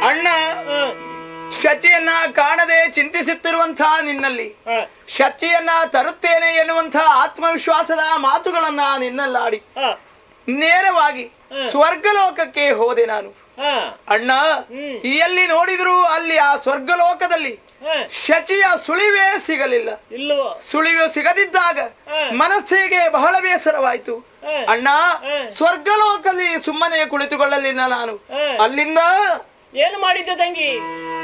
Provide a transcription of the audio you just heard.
ಅಣ್ಣ ಶಚಿಯನ್ನ ಕಾಣದೆ ಚಿಂತಿಸುತ್ತಿರುವಂತಹ ನಿನ್ನಲ್ಲಿ ಶಚಿಯನ್ನ ತರುತ್ತೇನೆ ಎನ್ನುವಂತಹ ಆತ್ಮವಿಶ್ವಾಸದ ಮಾತುಗಳನ್ನ ನಿನ್ನಲ್ಲಾಡಿ ನೇರವಾಗಿ ಸ್ವರ್ಗಲೋಕಕ್ಕೆ ಹೋದೆ ನಾನು ಅಣ್ಣ ಹ್ಮ್. ಎಲ್ಲಿ ನೋಡಿದ್ರು ಅಲ್ಲಿ ಆ ಸ್ವರ್ಗಲೋಕದಲ್ಲಿ ಶಚಿಯ ಸುಳಿವೇ ಸಿಗಲಿಲ್ಲ ಇಲ್ಲವೋ ಸುಳಿವು ಸಿಗದಿದ್ದಾಗ ಹ್ಮ್. ಮನಸ್ಸಿಗೆ ಬಹಳ ಬೇಸರವಾಯ್ತು ಹ್ಮ್. ಅಣ್ಣ ಹ್ಮ್. ಸ್ವರ್ಗಲೋಕದಲ್ಲಿ ಸುಮ್ಮನೆ ಕುಳಿತುಕೊಳ್ಳಲಿಲ್ಲ ನಾನು ಹ್ಮ್. ಅಲ್ಲಿಂದ ಏನು ಮಾಡಿದ್ದೆ ತಂಗಿ